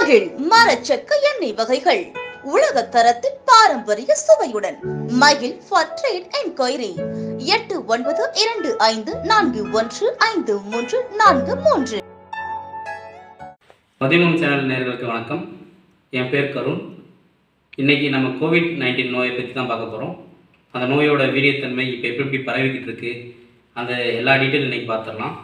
மகிழ் மரச்சக்க எண்ணெய் வகைகள் உலக தரத்தில் பாரம்பரிய சுவையுடன் மகிழ் ஃபார் ட்ரேட் என்கொயரி எட்டு ஒன்பது இரண்டு ஐந்து நான்கு ஒன்று ஐந்து மூன்று நான்கு மூன்று பதிமூணு சேனல் நேயர்களுக்கு வணக்கம் என் பேர் கருண் இன்னைக்கு நம்ம கோவிட் நைன்டீன் நோயை பற்றி தான் பார்க்க போகிறோம் அந்த நோயோட வீரியத்தன்மை இப்போ எப்படி எப்படி பரவிக்கிட்டு இருக்கு அந்த எல்லா டீட்டெயில் இன்னைக்கு பார்த்துடலாம்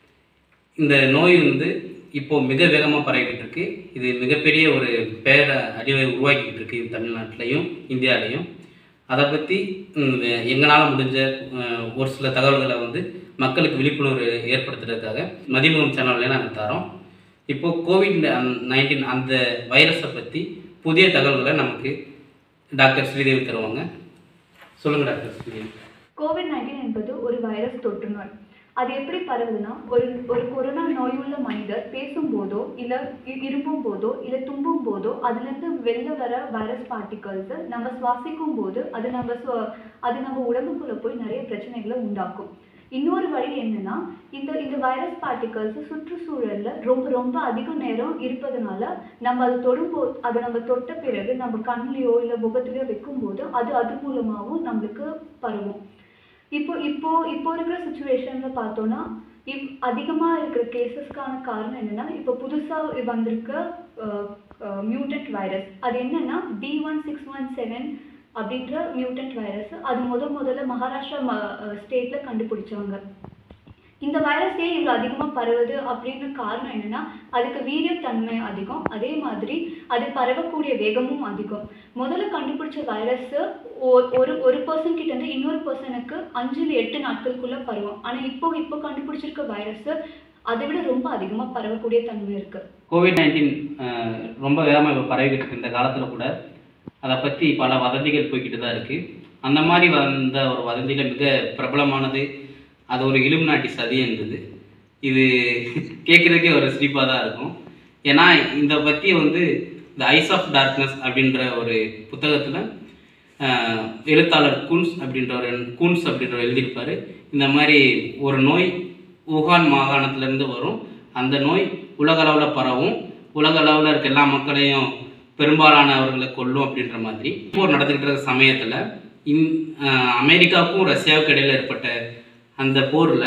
இந்த நோய் வந்து இப்போ மிக வேகமாக பரவிக்கிட்டு இருக்கு இது மிகப்பெரிய ஒரு பேர அடிவை உருவாக்கிக்கிட்டு இருக்கு தமிழ்நாட்டிலையும் இந்தியாலையும் அதை பற்றி எங்களால் முடிஞ்ச அஹ், ஒரு சில தகவல்களை வந்து மக்களுக்கு விழிப்புணர்வு ஏற்படுத்துறதுக்காக மதிமுகம் சேனல்ல நாங்கள் தரோம் இப்போ கோவிட் நைன்டீன் அந்த வைரஸை பற்றி புதிய தகவல்களை நமக்கு டாக்டர் ஸ்ரீதேவி தருவாங்க சொல்லுங்க டாக்டர் ஸ்ரீதேவி கோவிட் நைன்டீன் என்பது ஒரு வைரஸ் தொற்று நோய் அது எப்படி பரவுதுன்னா ஒரு ஒரு கொரோனா நோயுள்ள மனிதர் பேசும்போதோ இல்லை இரும்பும் போதோ இல்லை தும்பும் போதோ அதுலேருந்து வெளில வர வைரஸ் பார்ட்டிகல்ஸ் நம்ம சுவாசிக்கும் போது அது நம்ம சுவ- அது நம்ம உடம்புக்குள்ள போய் நிறைய பிரச்சனைகளை உண்டாக்கும் இன்னொரு வழி என்னன்னா இந்த இந்த வைரஸ் பார்ட்டிகல்ஸ் சுற்றுச்சூழல்ல ரொம்ப ரொம்ப அதிக நேரம் இருப்பதனால நம்ம அது தொடும்போது அதை நம்ம தொட்ட பிறகு நம்ம கண்ணிலையோ இல்லை முகத்திலையோ வைக்கும்போது அது அது மூலமாகவும் நம்மளுக்கு பரவும் இப்போ இப்போ இப்போ இருக்கிற சுச்சுவேஷன்ல பார்த்தோம்னா இவ் அதிகமாக இருக்கிற கேசஸ்க்கான காரணம் என்னன்னா இப்போ புதுசாக வந்திருக்க மியூட்டன்ட் வைரஸ் அது என்னன்னா D one six one seven அப்படின்ற மியூட்டன்ட் வைரஸ் அது முத முதல்ல மகாராஷ்டிரா ஸ்டேட்ல கண்டுபிடிச்சவங்க இந்த வைரஸ் ஏன் இவ்வளோ அதிகமாக பரவுது அப்படின்ற காரணம் என்னன்னா அதுக்கு வீரியத்தன்மை அதிகம் அதே மாதிரி அது பரவக்கூடிய வேகமும் அதிகம் முதல்ல கண்டுபிடிச்ச வைரஸ் ஒரு ஒரு பர்சன் கிட்ட இருந்து இன்னொரு பர்சனுக்கு அஞ்சுல எட்டு நாட்களுக்குள்ள பரவும் ஆனா இப்போ இப்போ கண்டுபிடிச்சிருக்க வைரஸ் அதை விட ரொம்ப அதிகமா பரவக்கூடிய தன்மை இருக்கு கோவிட் நைன்டீன் ரொம்ப வேகமாக இப்போ பரவிக்கிட்டு இருக்கு இந்த காலத்தில் கூட அதை பற்றி பல வதந்திகள் போய்கிட்டு தான் இருக்குது அந்த மாதிரி வந்த ஒரு வதந்தியில் மிக பிரபலமானது அது ஒரு இலும் நாட்டி சதி இருந்தது இது கேட்குறதுக்கே ஒரு சிரிப்பாக தான் இருக்கும் ஏன்னா இந்த பற்றி வந்து த ஐஸ் ஆஃப் டார்க்னஸ் அப்படின்ற ஒரு புத்தகத்தில் எழுத்தாளர் கூன்ஸ் அப்படின்றவர் கூன்ஸ் அப்படின்றவர் எழுதியிருப்பார் இந்த மாதிரி ஒரு நோய் ஊகான் மாகாணத்திலேருந்து வரும் அந்த நோய் உலகளவில் பரவும் உலகளவில் இருக்க எல்லா மக்களையும் பெரும்பாலானவர்களை கொல்லும் அப்படின்ற மாதிரி போர் நடந்துக்கிட்டு இருக்க சமயத்தில் இன் அஹ் அமெரிக்காவுக்கும் ரஷ்யாவுக்கும் இடையில ஏற்பட்ட அந்த போரில்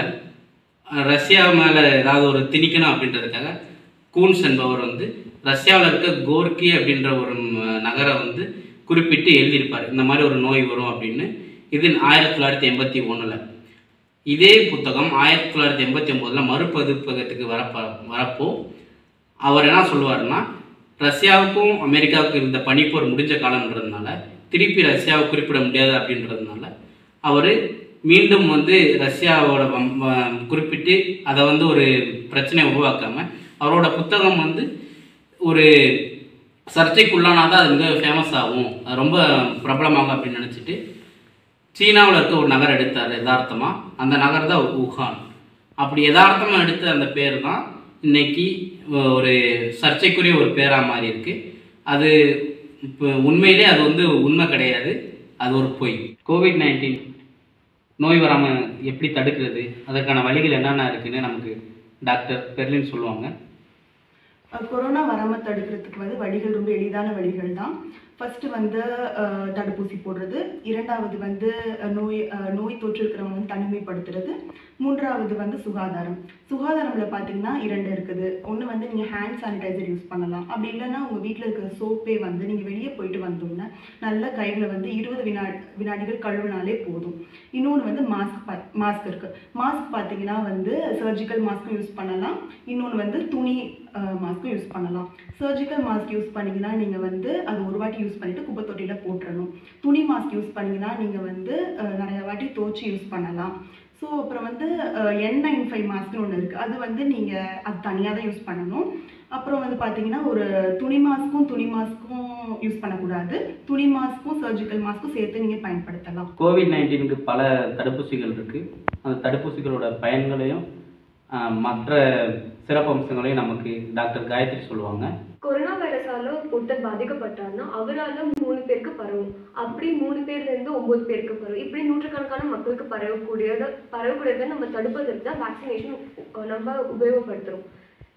ரஷ்யா மேலே ஏதாவது ஒரு திணிக்கணும் அப்படின்றதுக்காக கூன்ஸ் என்பவர் வந்து ரஷ்யாவில் இருக்க கோர்க்கி அப்படின்ற ஒரு ம- நகரை வந்து குறிப்பிட்டு எழுதியிருப்பார் இந்த மாதிரி ஒரு நோய் வரும் அப்படின்னு இது ஆயிரத்தி தொள்ளாயிரத்தி எண்பத்தி ஒன்றில் இதே புத்தகம் ஆயிரத்தி தொள்ளாயிரத்தி எண்பத்தி ஒம்போதில் மறுபதிப்பகத்துக்கு வரப்ப வரப்போ அவர் என்ன சொல்லுவாருன்னா ரஷ்யாவுக்கும் அமெரிக்காவுக்கும் இருந்த பனிப்போர் முடிஞ்ச காலம்ன்றதுனால திருப்பி ரஷ்யாவை குறிப்பிட முடியாது அப்படின்றதுனால அவர் மீண்டும் வந்து ரஷ்யாவோட வம்- வ- குறிப்பிட்டு அதை வந்து ஒரு பிரச்சனையை உருவாக்காம அவரோட புத்தகம் வந்து ஒரு சர்ச்சைக்குள்ளானாதான் அது மிக ஃபேமஸ் ஆகும் அது ரொம்ப பிரபலமாகும் அப்படின்னு நினச்சிட்டு சீனாவில் இருக்க ஒரு நகர் எடுத்தார் யதார்த்தமாக அந்த நகர் தான் ஊகான் அப்படி யதார்த்தமாக எடுத்த அந்த பேர் தான் இன்னைக்கு ஒரு சர்ச்சைக்குரிய ஒரு பேராக மாறி இருக்கு அது இப்போ உண்மையிலே அது வந்து உண்மை கிடையாது அது ஒரு பொய் கோவிட் நைன்டீன் நோய் வராமல் எப்படி தடுக்கிறது அதற்கான வழிகள் என்னென்ன இருக்குன்னு நமக்கு டாக்டர் பெர்லின் சொல்லுவாங்க அஹ் கொரோனா வராமல் தடுக்கிறதுக்கு வந்து வழிகள் ரொம்ப எளிதான வழிகள் தான் ஃபர்ஸ்ட் வந்து அஹ், தடுப்பூசி போடுறது இரண்டாவது வந்து அஹ், நோய் அஹ், நோய் தொற்று இருக்கிறவங்க வந்து தனிமைப்படுத்துறது மூன்றாவது வந்து சுகாதாரம் சுகாதாரம்ல பார்த்தீங்கன்னா இரண்டு இருக்குது ஒன்று வந்து நீங்கள் ஹேண்ட் சானிடைசர் யூஸ் பண்ணலாம் அப்படி இல்லைன்னா உங்கள் வீட்டில் இருக்கிற சோப்பே வந்து நீங்கள் வெளியே போயிட்டு வந்தோம்னா நல்ல கைகளை வந்து இருபது வினா வினாடிகள் கழுவினாலே போதும் இன்னொன்று வந்து மாஸ்க் மாஸ்க் இருக்கு மாஸ்க் பார்த்தீங்கன்னா வந்து சர்ஜிக்கல் மாஸ்க்கும் யூஸ் பண்ணலாம் இன்னொன்று வந்து துணி மாஸ்க்கும் யூஸ் பண்ணலாம் சர்ஜிக்கல் மாஸ்க் யூஸ் பண்ணீங்கன்னா நீங்கள் வந்து அது ஒரு வாட்டி யூஸ் பண்ணிட்டு குப்பை தொட்டியில் போட்டுறணும் துணி மாஸ்க் யூஸ் பண்ணீங்கன்னா நீங்கள் வந்து அஹ், நிறைய வாட்டி துவச்சி யூஸ் பண்ணலாம் ஸோ அப்புறம் வந்து என் நைன் ஃபைவ் மாஸ்க்னு ஒன்று இருக்குது அது வந்து நீங்கள் அது தனியாக தான் யூஸ் பண்ணணும் அப்புறம் வந்து பார்த்தீங்கன்னா ஒரு துணி மாஸ்க்கும் துணி மாஸ்க்கும் யூஸ் பண்ணக்கூடாது துணி மாஸ்க்கும் சர்ஜிக்கல் மாஸ்க்கும் சேர்த்து நீங்கள் பயன்படுத்தலாம் கோவிட் நைன்டீனுக்கு பல தடுப்பூசிகள் இருக்கு அந்த தடுப்பூசிகளோட பயன்களையும் ஆஹ், மற்ற சிறப்பம்சங்களையும் நமக்கு டாக்டர் காயத்ரி சொல்லுவாங்க கொரோனா வைரஸால ஒருத்தர் பாதிக்கப்பட்டார்னா அவரால மூணு பேருக்கு பரவும் அப்படி மூணு பேர்ல இருந்து ஒன்பது பேருக்கு பரவும் இப்படி நூற்றுக்கணக்கான மக்களுக்கு பரவக்கூடியத பரவக்கூடியதை நம்ம தடுப்பதற்கு தான் வேக்சினேஷன் நம்ம உபயோகப்படுத்துறோம்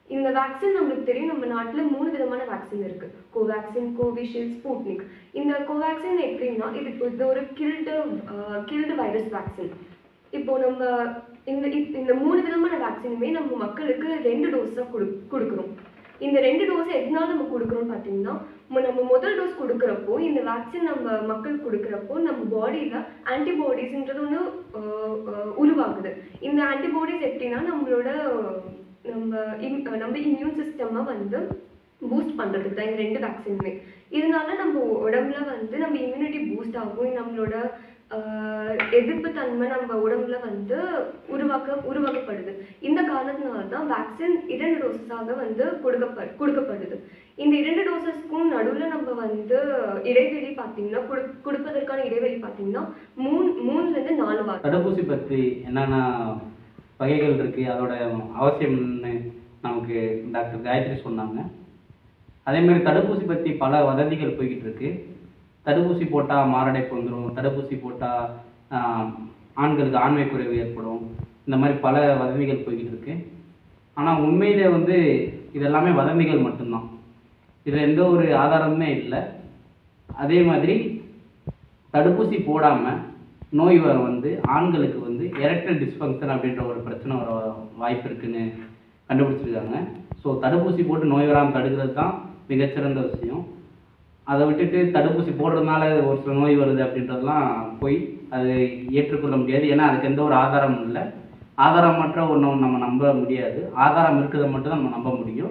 இந்த வேக்சின் நம்மளுக்கு தெரியும் நம்ம நாட்டில் மூணு விதமான வேக்சின் இருக்கு கோவேக்சின் கோவிஷீல்ட் ஸ்பூட்னிக் இந்த கோவேக்சின் எப்படின்னா இது இது ஒரு கில்டு கில்டு வைரஸ் வேக்சின் இப்போ நம்ம இந்த இப்- இந்த மூணு விதமான வேக்சினுமே நம்ம மக்களுக்கு ரெண்டு டோஸ் தான் கொடு கொடுக்குறோம் இந்த ரெண்டு டோஸ் எதனால நம்ம கொடுக்குறோம் பார்த்தீங்கன்னா மு- நம்ம முதல் டோஸ் கொடுக்குறப்போ இந்த வேக்சின் நம்ம மக்கள் கொடுக்குறப்போ நம்ம பாடியில் ஆன்டிபாடிஸ்ன்றது ஒன்று உருவாகுது இந்த ஆன்டிபாடிஸ் எப்படின்னா நம்மளோட நம்ம im- நம்ம இம்யூன் சிஸ்டமை வந்து பூஸ்ட் பண்ணுறதுக்கு தான் இந்த ரெண்டு வேக்சினுமே இதனால நம்ம உடம்புல வந்து நம்ம இம்யூனிட்டி பூஸ்ட் ஆகும் நம்மளோட ஆஹ், எதிர்ப்பு தன்மை நம்ம உடம்புல வந்து உருவாக்க உருவாக்கப்படுது இந்த காரணத்தினால தான் வேக்சின் இரண்டு டோசஸாக வந்து கொடுக்கப்ப கொடுக்கப்படுது இந்த இரண்டு டோசஸ்க்கும் நடுவில் நம்ம வந்து இடைவெளி பார்த்தீங்கன்னா கொடு கொடுப்பதற்கான இடைவெளி பார்த்தீங்கன்னா மூணு மூணுலேருந்து நாலு வாரம் தடுப்பூசி பற்றி என்னென்ன வகைகள் இருக்குது அதோட அவசியம்னு நமக்கு டாக்டர் காயத்ரி சொன்னாங்க அதே மாதிரி தடுப்பூசி பற்றி பல வதந்திகள் போய்கிட்டு இருக்கு தடுப்பூசி போட்டால் மாரடைப்பு வந்துடும் தடுப்பூசி போட்டால் ஆண்களுக்கு ஆண்மை குறைவு ஏற்படும் இந்த மாதிரி பல வதந்திகள் போய்கிட்டு இருக்கு ஆனால் உண்மையிலே வந்து இதெல்லாமே வதந்திகள் மட்டும்தான் இதில் எந்த ஒரு ஆதாரமுமே இல்லை அதே மாதிரி தடுப்பூசி போடாமல் நோய் வர வந்து ஆண்களுக்கு வந்து எரக்டல் டிஸ்ஃபங்க்ஷன் அப்படின்ற ஒரு பிரச்சனை வர வாய்ப்பு இருக்குன்னு கண்டுபிடிச்சிருக்காங்க ஸோ தடுப்பூசி போட்டு நோய் வராமல் தடுக்கிறது தான் மிகச்சிறந்த விஷயம் அதை விட்டுட்டு தடுப்பூசி போடுறதுனால ஒரு சில நோய் வருது அப்படின்றதெல்லாம் போய் அது ஏற்றுக்கொள்ள முடியாது ஏன்னா அதுக்கு எந்த ஒரு ஆதாரமும் இல்லை ஆதாரமற்ற ஒன்று நம்ம நம்ப முடியாது ஆதாரம் இருக்கிறத மட்டும் தான் நம்ம நம்ப முடியும்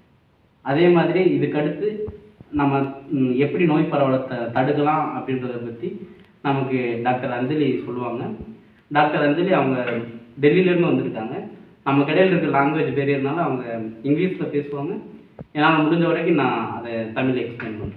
அதே மாதிரி இதுக்கடுத்து நம்ம ம், எப்படி நோய் பரவலை த தடுக்கலாம் அப்படின்றத பற்றி நமக்கு டாக்டர் அஞ்சலி சொல்லுவாங்க டாக்டர் அஞ்சலி அவங்க டெல்லியிலேருந்து வந்திருக்காங்க நம்ம கடையில் இருக்க லாங்குவேஜ் பேரியறனால அவங்க இங்கிலீஷில் பேசுவாங்க என்னால் முடிஞ்ச வரைக்கும் நான் அதை தமிழில் எக்ஸ்பிளைன் பண்ணுறேன்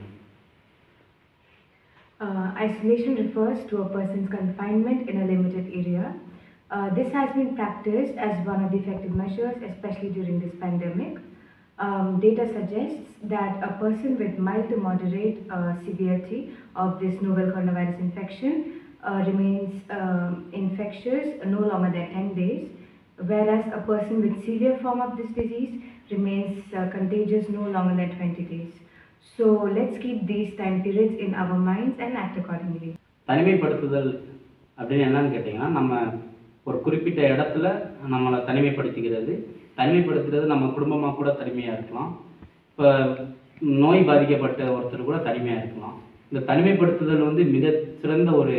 Uh, isolation refers to a person's confinement in a limited area. Uh, this has been practiced as one of the effective measures, especially during this pandemic. Um, data suggests that a person with mild to moderate uh, severity of this novel coronavirus infection uh, remains um, infectious no longer than 10 days, whereas a person with severe form of this disease remains uh, contagious no longer than 20 days. So let's keep these time periods in our minds and act accordingly. தனிமைப்படுத்துதல் அப்படின்னு என்னன்னு கேட்டிங்கன்னா நம்ம ஒரு குறிப்பிட்ட இடத்துல நம்மளை தனிமைப்படுத்திக்கிறது தனிமைப்படுத்துறது நம்ம குடும்பமாக கூட தனிமையாக இருக்கலாம் இப்போ நோய் பாதிக்கப்பட்ட ஒருத்தர் கூட தனிமையாக இருக்கலாம் இந்த தனிமைப்படுத்துதல் வந்து மிக சிறந்த ஒரு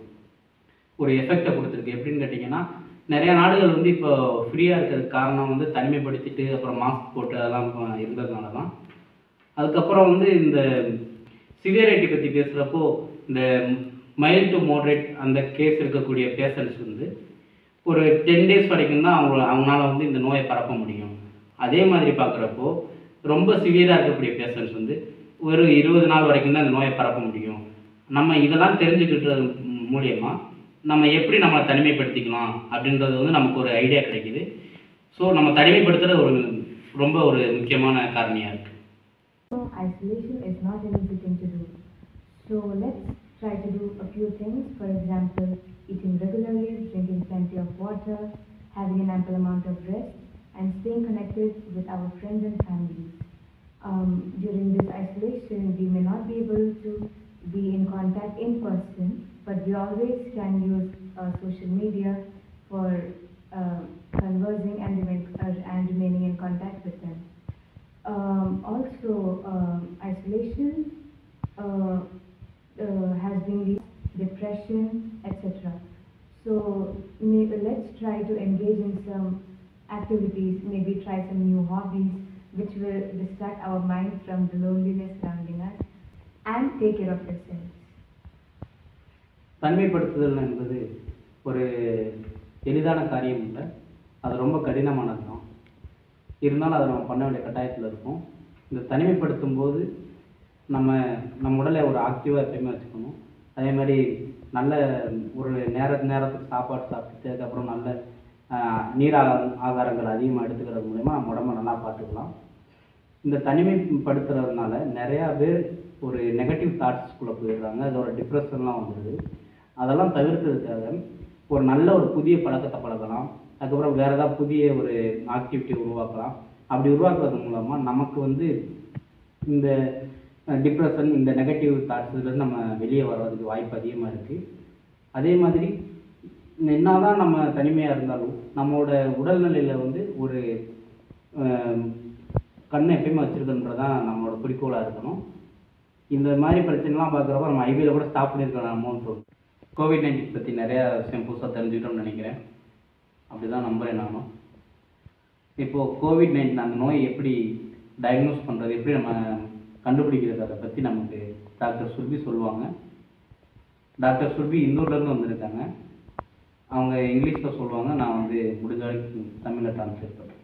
ஒரு எஃபெக்டை கொடுத்துருக்கு எப்படின்னு கேட்டிங்கன்னா நிறைய நாடுகள் வந்து இப்போ ஃப்ரீயாக இருக்கிறதுக்கு காரணம் வந்து தனிமைப்படுத்திட்டு அப்புறம் மாஸ்க் போட்டு அதெல்லாம் இப்போ இருந்ததுனால தான் அதுக்கப்புறம் வந்து இந்த சிவியரிட்டி பற்றி பேசுகிறப்போ இந்த மைல்டு டு மோட்ரேட் அந்த கேஸ் இருக்கக்கூடிய பேஷண்ட்ஸ் வந்து ஒரு டென் டேஸ் வரைக்கும் தான் அவங்க அவங்களால வந்து இந்த நோயை பரப்ப முடியும் அதே மாதிரி பார்க்குறப்போ ரொம்ப சிவியராக இருக்கக்கூடிய பேஷண்ட்ஸ் வந்து ஒரு இருபது நாள் வரைக்கும் தான் இந்த நோயை பரப்ப முடியும் நம்ம இதெல்லாம் தெரிஞ்சுக்கிட்டது மூலியமா நம்ம எப்படி நம்ம தனிமைப்படுத்திக்கலாம் அப்படின்றது வந்து நமக்கு ஒரு ஐடியா கிடைக்குது ஸோ நம்ம தனிமைப்படுத்துறது ஒரு ரொம்ப ஒரு முக்கியமான காரணியாக இருக்குது So isolation is not an easy thing to do. So let's try to do a few things. For example, eating regularly, drinking plenty of water, having an ample amount of rest, and staying connected with our friends and families. Um, during this isolation, we may not be able to be in contact in person, but we always can use uh, social media for uh, conversing and, remain, uh, and remaining in contact with them. Um, also, um, isolation uh, uh, has been lead to depression, etc. So may, let's try to engage in some activities, maybe try some new hobbies, which will distract our mind from the loneliness surrounding us, and take care of yourselves. தனிமைப்படுத்துதல் என்பது ஒரு எளிதான காரியம் இல்லை அது ரொம்ப கடினமானது தான் இருந்தாலும் அதை நம்ம பண்ண வேண்டிய கட்டாயத்தில் இருக்கோம் இந்த தனிமைப்படுத்தும் போது நம்ம நம்ம உடலை ஒரு ஆக்டிவாக எப்பயுமே வச்சுக்கணும் அதே மாதிரி நல்ல ஒரு நேர நேரத்துக்கு சாப்பாடு சாப்பிட்டுட்டு அதுக்கப்புறம் நல்ல ஆஹ், நீர் ஆகார- ஆகாரங்கள் அதிகமாக எடுத்துக்கிறது மூலயமா நம்ம உடம்ப நல்லா பார்த்துக்கலாம் இந்த தனிமைப்படுத்துறதுனால நிறையா பேர் ஒரு நெகட்டிவ் தாட்ஸ்குள்ளே போயிடுறாங்க அதோட டிப்ரெஷன்லாம் வந்துடுது அதெல்லாம் தவிர்க்கிறதுக்காக ஒரு நல்ல ஒரு புதிய பழக்கத்தை பழகலாம் அதுக்கப்புறம் வேறு ஏதாவது புதிய ஒரு ஆக்டிவிட்டி உருவாக்கலாம் அப்படி உருவாக்குறது மூலமாக நமக்கு வந்து இந்த டிப்ரெஷன் இந்த நெகட்டிவ் தாட்ஸ் இதுலேருந்து நம்ம வெளியே வர்றதுக்கு வாய்ப்பு அதிகமாக இருக்குது அதே மாதிரி என்னதான் நம்ம தனிமையாக இருந்தாலும் நம்மளோட உடல்நிலையில் வந்து ஒரு ஆம், கண்ணை எப்பயுமே வச்சுருக்கன்றதான் நம்மளோட குறிக்கோளாக இருக்கணும் இந்த மாதிரி பிரச்சனைலாம் பார்க்குறப்ப நம்ம ஐபியில் கூட ஸ்டாப் பண்ணியிருக்கலாமோன்னு தோணும் கோவிட் நைன்டீன் பற்றி நிறையா விஷயம் புதுசாக தெரிஞ்சுக்கிட்டோம்னு நினைக்கிறேன் அப்படி தான் நம்புகிறேன் நானும் இப்போது கோவிட் நைன்டீன் அந்த நோய் எப்படி டயக்னோஸ் பண்ணுறது எப்படி நம்ம கண்டுபிடிக்கிறது அதை பற்றி நமக்கு டாக்டர் சுர்பி சொல்லுவாங்க டாக்டர் சுர்பி இந்தூர்லேருந்து வந்திருக்காங்க அவங்க இங்கிலீஷில் சொல்லுவாங்க நான் வந்து முடிஞ்ச வரைக்கும் தமிழில் ட்ரான்ஸ்லேட் பண்ணுறேன்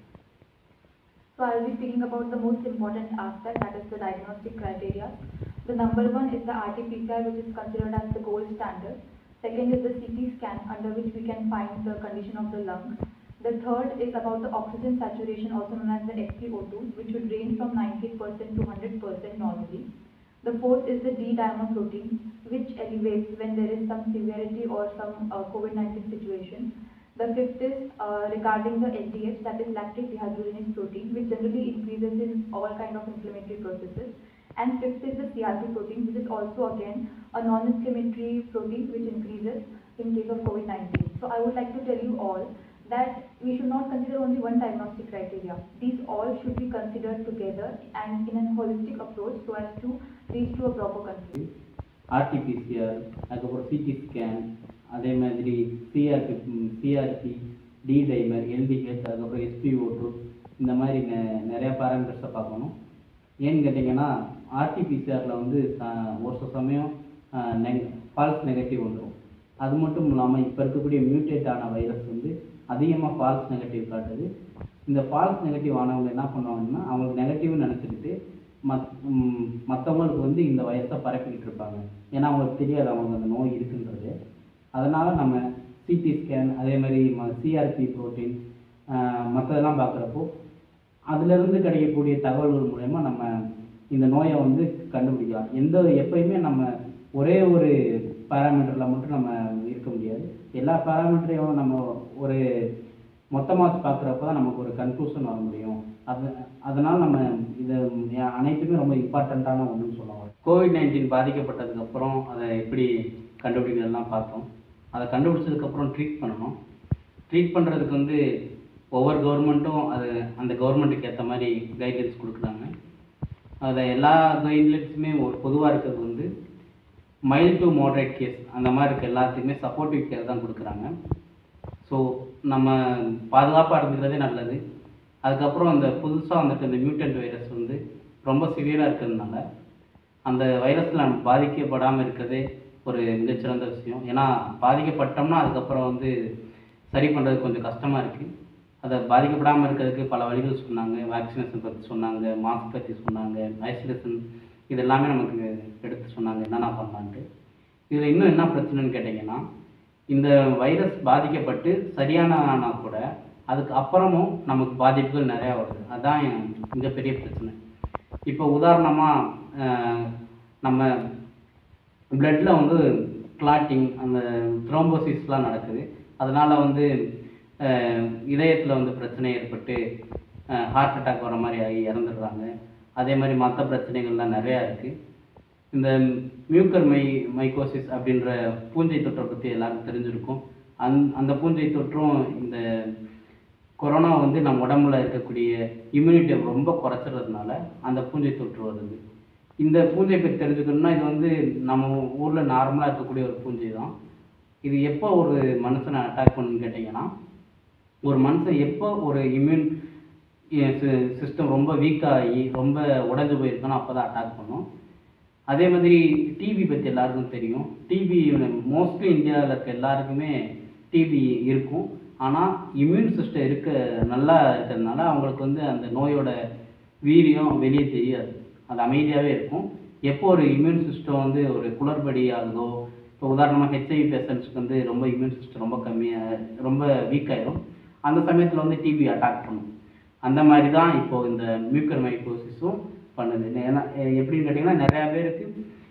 So I'll be speaking about the most important aspect, that is the diagnostic criteria. The number one is the RT-PCR, which is considered as the gold standard. Second is the CT scan, under which we can find the condition of the lungs. The third is about the oxygen saturation, also known as the SpO2, which would range from 90% to 100% normally. The fourth is the D-dimer protein, which elevates when there is some severity or some uh, COVID-19 situation. The fifth is uh, regarding the LDH, that is lactic dehydrogenase protein, which generally increases in all kind of inflammatory processes. And fifth is the CRP protein, which is also again a non-inflammatory protein which increases in case of COVID-19. So I would like to tell you all that we should not consider only one diagnostic criteria. These all should be considered together and in a holistic approach so as to reach to a proper conclusion. RTPCR அதுக்கப்புறம் CT scan அதே மாதிரி CRP CRP D dimer LDH அதுக்கப்புறம் SpO2 இந்த மாதிரி நெ- நிறைய பேராமீட்டர்ஸை பார்க்கணும் ஏன்னு கேட்டிங்கன்னா ஆர்டிபிசிஆரில் வந்து ச- ஒரு சில சமயம் நெக் ஃபால்ஸ் நெகட்டிவ் வந்துடும் அது மட்டும் இல்லாமல் இப்போ இருக்கக்கூடிய மியூட்டேட் ஆன வைரஸ் வந்து அதிகமாக ஃபால்ஸ் நெகட்டிவ் காட்டுது இந்த ஃபால்ஸ் நெகட்டிவ் ஆனவங்க என்ன பண்ணுவாங்கன்னா அவங்களுக்கு நெகட்டிவ்னு நினச்சிக்கிட்டு மத் ம், மற்றவங்களுக்கு வந்து இந்த வைரஸை பரப்பிக்கிட்டு இருப்பாங்க ஏன்னா அவங்களுக்கு தெரியாது அவங்க அந்த நோய் இருக்குன்றது அதனால் நம்ம சிடி ஸ்கேன் அதே மாதிரி சிஆர்பி ப்ரோட்டீன் மற்றதெல்லாம் பார்க்குறப்போ அதிலிருந்து கிடைக்கக்கூடிய தகவல்கள் மூலயமா நம்ம இந்த நோயை வந்து கண்டுபிடிக்கலாம் எந்த எப்பயுமே நம்ம ஒரே ஒரு பேராமீட்டரில் மட்டும் நம்ம இருக்க முடியாது எல்லா பேராமீட்டரையும் நம்ம ஒரு மொத்தமாக பார்க்குறப்ப தான் நமக்கு ஒரு கன்க்ளூஷன் வர முடியும் அது அதனால் நம்ம இது அனைத்துமே ரொம்ப இம்பார்ட்டண்ட்டான ஒன்றுன்னு சொல்லலாம் கோவிட் நைன்டீன் பாதிக்கப்பட்டதுக்கப்புறம் அதை எப்படி கண்டுபிடிக்கிறதெல்லாம் பார்த்தோம் அதை கண்டுபிடிச்சதுக்கப்புறம் ட்ரீட் பண்ணணும் ட்ரீட் பண்ணுறதுக்கு வந்து ஒவ்வொரு கவர்மெண்ட்டும் அது அந்த கவர்மெண்ட்டுக்கு ஏற்ற மாதிரி கைட்லைன்ஸ் கொடுக்குறாங்க அதில் எல்லா கைட்லைன்ஸுமே ஒரு பொதுவாக இருக்கிறது வந்து மைல்ட் டு மாடரேட் கேஸ் அந்த மாதிரி இருக்க எல்லாத்துக்குமே சப்போர்ட்டிவ் கேர் தான் கொடுக்குறாங்க ஸோ நம்ம பாதுகாப்பாக இருந்துக்கிறதே நல்லது அதுக்கப்புறம் அந்த புதுசாக வந்துட்டு இந்த மியூட்டன்ட் வைரஸ் வந்து ரொம்ப சிவியராக இருக்கிறதுனால அந்த வைரஸில் நம்ம பாதிக்கப்படாமல் இருக்கிறதே ஒரு மிகச்சிறந்த விஷயம் ஏன்னா பாதிக்கப்பட்டோம்னா அதுக்கப்புறம் வந்து சரி பண்ணுறது கொஞ்சம் கஷ்டமாக இருக்குது அதை பாதிக்கப்படாமல் இருக்கிறதுக்கு பல வழிகள் சொன்னாங்க வேக்சினேஷன் பற்றி சொன்னாங்க மாஸ்க் பற்றி சொன்னாங்க ஐசோலேஷன் இது எல்லாமே நமக்கு எடுத்து சொன்னாங்க என்னென்ன பண்ணலான்ட்டு இதில் இன்னும் என்ன பிரச்சனைன்னு கேட்டிங்கன்னா இந்த வைரஸ் பாதிக்கப்பட்டு சரியானா கூட அதுக்கு அப்புறமும் நமக்கு பாதிப்புகள் நிறையா வருது அதுதான் என் மிகப்பெரிய பிரச்சனை இப்போ உதாரணமாக நம்ம பிளட்டில் வந்து கிளாட்டிங் அந்த த்ரோம்போசிஸ்லாம் நடக்குது அதனால் வந்து இதயத்தில் வந்து பிரச்சனை ஏற்பட்டு ஹார்ட் அட்டாக் வர மாதிரி ஆகி இறந்துடுறாங்க அதே மாதிரி மற்ற பிரச்சனைகள்லாம் நிறையா இருக்குது இந்த மியூக்கர் மை மைக்கோசிஸ் அப்படின்ற பூஞ்சை தொற்றை பற்றி எல்லாருக்கும் தெரிஞ்சிருக்கும் அந் அந்த பூஞ்சை தொற்றும் இந்த கொரோனா வந்து நம்ம உடம்புல இருக்கக்கூடிய இம்யூனிட்டியை ரொம்ப குறைச்சிறதுனால அந்த பூஞ்சை தொற்று வருது இந்த பூஞ்சை பற்றி தெரிஞ்சுக்கணும்னா இது வந்து நம்ம ஊரில் நார்மலாக இருக்கக்கூடிய ஒரு பூஞ்சை தான் இது எப்போ ஒரு மனுஷனை அட்டாக் பண்ணுன்னு கேட்டிங்கன்னா ஒரு மனுஷன் எப்போ ஒரு இம்யூன் சிஸ்டம் ரொம்ப வீக்காகி ரொம்ப உடைஞ்சு போயிருக்கானோ அப்போ தான் அட்டாக் பண்ணும் அதே மாதிரி டிபி பற்றி எல்லாருக்கும் தெரியும் டிபி மோஸ்ட்லி இந்தியாவில் இருக்க எல்லாருக்குமே டிபி இருக்கும் ஆனால் இம்யூன் சிஸ்டம் இருக்க நல்லா இருக்கிறதுனால அவங்களுக்கு வந்து அந்த நோயோட வீரியம் வெளியே தெரியாது அது அமைதியாகவே இருக்கும் எப்போ ஒரு இம்யூன் சிஸ்டம் வந்து ஒரு குளறுபடி ஆகுதோ இப்போ உதாரணமாக ஹெச்ஐவி பேஷண்ட்ஸ்க்கு வந்து ரொம்ப இம்யூன் சிஸ்டம் ரொம்ப கம்மியாக ரொம்ப வீக் ஆயிரும் அந்த சமயத்தில் வந்து டிபி அட்டாக் பண்ணும் அந்த மாதிரி தான் இப்போது இந்த மியூக்கர் மைக்கோசிஸும் பண்ணுது ஏன்னா எ- எப்படின்னு கேட்டிங்கன்னா நிறையா பேருக்கு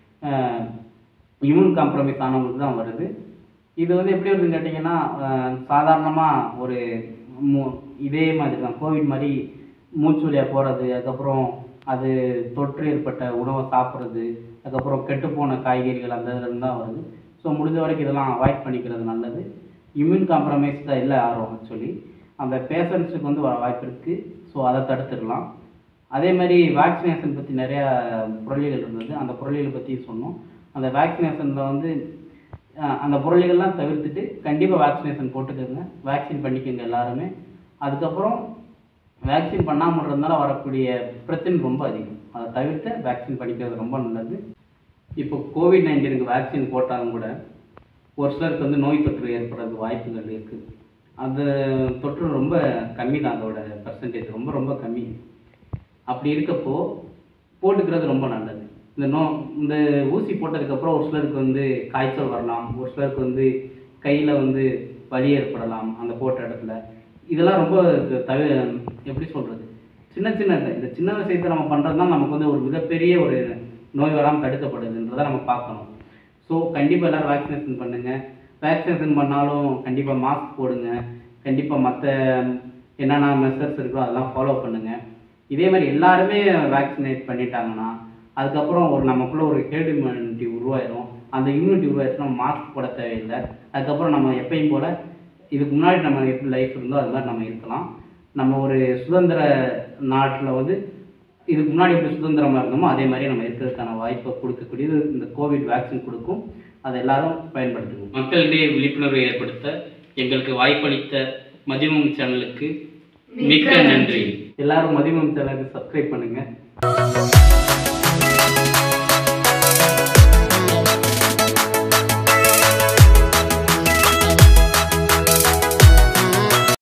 இம்யூன் காம்ப்ரமைஸ் ஆனவங்களுக்கு தான் வருது இது வந்து எப்படி வருதுன்னு கேட்டிங்கன்னா சாதாரணமாக ஒரு மு- இதே மாதிரி தான் கோவிட் மாதிரி மூச்சு வழியாக போகிறது அதுக்கப்புறம் அது தொற்று ஏற்பட்ட உணவை சாப்பிட்றது அதுக்கப்புறம் கெட்டுப்போன காய்கறிகள் அந்த இதுலேருந்து தான் வருது ஸோ முடிஞ்ச வரைக்கும் இதெல்லாம் அவாய்ட் பண்ணிக்கிறது நல்லது இம்யூன் காம்ப்ரமைஸ் தான் இல்லை யாரும் ஆக்சுவலி அந்த பேஷண்ட்ஸுக்கு வந்து வர வாய்ப்பு இருக்குது ஸோ அதை தடுத்துடலாம் அதே மாதிரி வேக்சினேஷன் பற்றி நிறையா பொருளிகள் இருந்தது அந்த பொருளிகளை பற்றி சொன்னோம் அந்த வேக்சினேஷனில் வந்து அஹ், அந்த பொருளிகள்லாம் தவிர்த்துட்டு கண்டிப்பாக வேக்சினேஷன் போட்டுக்கோங்க வேக்சின் பண்ணிக்கோங்க எல்லாருமே அதுக்கப்புறம் வேக்சின் பண்ணாமல் இருந்தாலும் வரக்கூடிய பிரச்சனை ரொம்ப அதிகம் அதை தவிர்த்து வேக்சின் பண்ணிக்கிறது ரொம்ப நல்லது இப்போ கோவிட் நைன்டீனுக்கு வேக்சின் போட்டாலும் கூட ஒரு சிலருக்கு வந்து நோய் தொற்று ஏற்படுறது வாய்ப்புகள் இருக்குது அந்த தொற்று ரொம்ப கம்மி தான் அதோட பர்சன்டேஜ் ரொம்ப ரொம்ப கம்மி அப்படி இருக்கப்போ போட்டுக்கிறது ரொம்ப நல்லது இந்த நோ இந்த ஊசி போட்டதுக்கப்புறம் ஒரு சிலருக்கு வந்து காய்ச்சல் வரலாம் ஒரு சிலருக்கு வந்து கையில் வந்து வலி ஏற்படலாம் அந்த போட்ட இடத்துல இதெல்லாம் ரொம்ப தவி எப்படி சொல்கிறது சின்ன சின்ன இந்த சின்ன விஷயத்தை நம்ம பண்ணுறது தான் நமக்கு வந்து ஒரு மிகப்பெரிய ஒரு நோய் வராமல் தடுக்கப்படுதுன்றதை நம்ம பார்க்கணும் ஸோ கண்டிப்பாக எல்லோரும் வேக்சினேஷன் பண்ணுங்கள் வேக்சினேஷன் பண்ணாலும் கண்டிப்பாக மாஸ்க் போடுங்க கண்டிப்பாக மற்ற என்னென்ன மெஷர்ஸ் இருக்கோ அதெல்லாம் ஃபாலோ பண்ணுங்கள் இதே மாதிரி எல்லாருமே வேக்சினேட் பண்ணிட்டாங்கன்னா அதுக்கப்புறம் ஒரு நமக்குள்ள ஒரு ஹேர்ட் இம்யூனிட்டி உருவாயிரும் அந்த இம்யூனிட்டி உருவாயிருச்சுன்னா மாஸ்க் போட தேவையில்லை அதுக்கப்புறம் நம்ம எப்பயும் போல் இதுக்கு முன்னாடி நம்ம எப்படி லைஃப் இருந்தோ அது மாதிரி நம்ம இருக்கலாம் நம்ம ஒரு சுதந்திர நாட்டில் வந்து இதுக்கு முன்னாடி எப்படி சுதந்திரமாக இருந்தோமோ அதே மாதிரி நம்ம இருக்கிறதுக்கான வாய்ப்பை கொடுக்கக்கூடியது இந்த கோவிட் வேக்சின் கொடுக்கும் அதை எல்லாரும் பயன்படுத்துங்க மக்களிடையே விழிப்புணர்வை ஏற்படுத்த எங்களுக்கு வாய்ப்பளித்த மதிமம் சேனலுக்கு மிக்க நன்றி எல்லாரும் மதிமம் சேனலுக்கு சப்ஸ்கிரைப் பண்ணுங்க